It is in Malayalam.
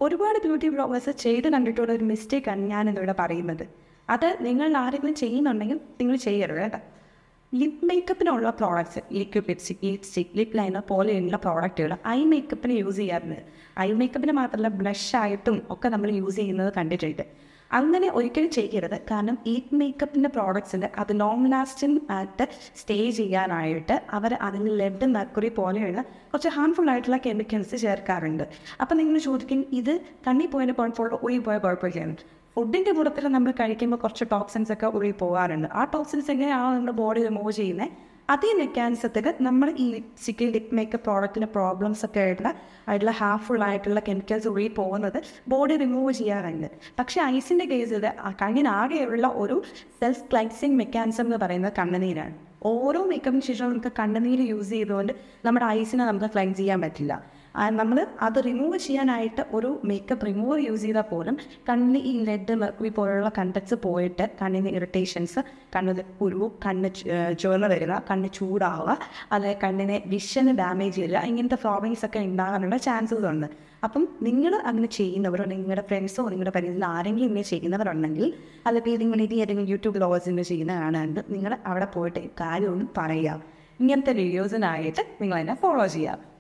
ഒരുപാട് ബ്യൂട്ടി ബ്ലോഗേഴ്സ് ചെയ്ത് കണ്ടിട്ടുള്ള ഒരു മിസ്റ്റേക്കാണ് ഞാൻ ഇന്നിവിടെ പറയുന്നത് അത് നിങ്ങൾ ആരെങ്കിലും ചെയ്യുന്നുണ്ടെങ്കിൽ നിങ്ങൾ ചെയ്യരുത് കേട്ടോ ലിപ് മേക്കപ്പിനുള്ള products liquid lipstick lipstick lip liner പോലെയുള്ള പ്രോഡക്റ്റുകൾ ഐ മേക്കപ്പിന് യൂസ് ചെയ്യാറുണ്ട് ഐ മേക്കപ്പിന് മാത്രമല്ല ബ്ലഷ് ആയിട്ടും ഒക്കെ നമ്മൾ യൂസ് ചെയ്യുന്നത് കണ്ടിട്ടുണ്ട് അങ്ങനെ ഒരിക്കലും ചെയ്യരുത് കാരണം ഈ മേക്കപ്പിൻ്റെ പ്രോഡക്ട്സിൽ അത് ലോങ് ലാസ്റ്റിംഗ് ആയിട്ട് സ്റ്റേ ചെയ്യാനായിട്ട് അവർ അതിൽ ലെഡ് മെർക്കുറി പോലെയുള്ള കുറച്ച് ഹാർംഫുൾ ആയിട്ടുള്ള കെമിക്കൽസ് ചേർക്കാറുണ്ട് അപ്പം നിങ്ങൾ ചോദിക്കും ഇത് കണ്ണി പോയതിന് കുഴപ്പമുള്ളൂ ഒഴി പോയ കുഴപ്പമില്ല ഫുഡിൻ്റെ കൂട്ടത്തിൽ നമ്മൾ കഴിക്കുമ്പോൾ കുറച്ച് ടോക്സിൻസ് ഒക്കെ ഉള്ളിൽ പോകാറുണ്ട് ആ ടോക്സിൻസ് എങ്ങനെയാണ് നമ്മുടെ ബോഡി റിമൂവ് ചെയ്യുന്നത് അതേ മെക്കാനിസത്തിൽ നമ്മൾ ഈ ലിപ്സ്റ്റിക്ക് ലിപ് മേക്കപ്പ് പ്രോഡക്റ്റിൻ്റെ പ്രോബ്ലംസ് ഒക്കെ ആയിട്ടുള്ള ആയിട്ടുള്ള ഹാർംഫുൾ ആയിട്ടുള്ള കെമിക്കൽസ് ഉള്ളിൽ പോകുന്നത് ബോഡി റിമൂവ് ചെയ്യാറുണ്ട് പക്ഷേ ഐസിൻ്റെ കേസിൽ കണ്ണിനാകെയുള്ള ഒരു സെൽഫ് ക്ലൈൻസിങ് മെക്കാനിസം എന്ന് പറയുന്നത് കണ്ണുനീരാണ് ഓരോ മേക്കപ്പിന് ശേഷം നമുക്ക് കണ്ണുനീര് യൂസ് ചെയ്തുകൊണ്ട് നമ്മുടെ ഐസിനെ നമുക്ക് ക്ലൈൻസ് ചെയ്യാൻ പറ്റില്ല നമ്മൾ അത് റിമൂവ് ചെയ്യാനായിട്ട് ഒരു മേക്കപ്പ് റിമൂവർ യൂസ് ചെയ്താൽ പോലും കണ്ണിന് ഈ ലെഡ് മെർക്കുറി പോലുള്ള കണ്ടക്ട്സ് പോയിട്ട് കണ്ണിന് ഇറിറ്റേഷൻസ് കണ്ണിന് കുരു കണ്ണ് ചുവന്ന് വരിക കണ്ണ് ചൂടാവുക അല്ലെങ്കിൽ കണ്ണിനെ വിഷന് ഡാമേജ് വരിക ഇങ്ങനത്തെ പ്രോബ്ലംസ് ഒക്കെ ഉണ്ടാകാനുള്ള ചാൻസസ് ഉണ്ട് അപ്പം നിങ്ങൾ അങ്ങനെ ചെയ്യുന്നവരോ നിങ്ങളുടെ ഫ്രണ്ട്സോ നിങ്ങളുടെ പരിചയത്തിൽ ആരെങ്കിലും ഇങ്ങനെ ചെയ്യുന്നവരുണ്ടെങ്കിൽ അല്ലെങ്കിൽ നിങ്ങൾ ഇനി ഏതെങ്കിലും യൂട്യൂബ് ബ്ലോഗേഴ്സിൻ്റെ ചെയ്യുന്ന കാണാണ്ട് നിങ്ങൾ അവിടെ പോയിട്ട് കാര്യമൊന്നും പറയുക ഇങ്ങനത്തെ വീഡിയോസിനായിട്ട് നിങ്ങൾ എന്നെ ഫോളോ ചെയ്യുക